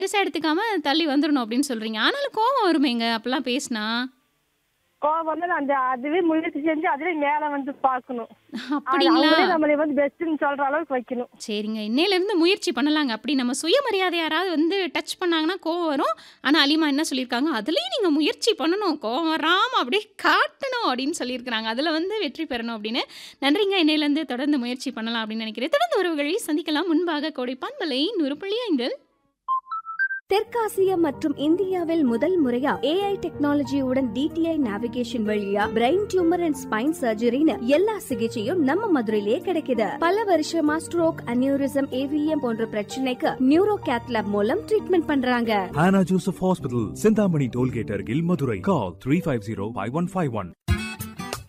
பெருசா எடுத்துக்காம தள்ளி வந்துரணும் அப்படின்னு சொல்றீங்க. ஆனாலும் கோவம் வருமேங்க அப்பலாம் பேசினா? கோவம் வந்தா அந்த அதுவே முயற்சி செஞ்சு அதுவே மேல வந்து பார்க்கணும். அது அப்படிங்களா? அவங்களே நம்மள வந்து பெஸ்ட்ன்னு சொல்ற அளவுக்கு வைக்கணும். சரிங்க. இன்னையிலேருந்து முயற்சி பண்ணலாங்க. அப்படி நம்ம சுயமரியாதை யாராவது வந்து டச் பண்ணாங்கன்னா கோவம் வரும். ஆனா அலிமா என்ன சொல்லியிருக்காங்க, "அதுலயும் நீங்க முயற்சி பண்ணணும். கோவம் வராம அப்படியே காட்டணும்." அப்படின்னு சொல்லியிருக்கிறாங்க. அதுல வந்து வெற்றி பெறணும் அப்படின்னு. நன்றிங்க. இன்னையிலேருந்து தொடர்ந்து முயற்சி பண்ணலாம் அப்படின்னு நினைக்கிறேன். தொடர்ந்து உறவுகளை சந்திக்கலாம். முன்பாக கோடை பண்பலை 100.5 தெற்காசியா மற்றும் இந்தியாவில் முதல் முறையா ஏஐ டெக்னாலஜியுடன் டிடிஐ நேவிகேஷன் வழியா பிரெயின் டியூமர் அண்ட் ஸ்பைன் சர்ஜரின்னு எல்லா சிகிச்சையும் நம்ம மதுரையிலே கிடைக்குது பல வருஷமா ஸ்ட்ரோக் அனியூரிசம் ஏவிஎம் போன்ற பிரச்சனைக்கு நியூரோ கேத்லாப் மூலம் ட்ரீட்மெண்ட் பண்றாங்க Hannah Joseph Hospital, Sindhamani Tollgate, Argil, Madurai. Call 350 5151.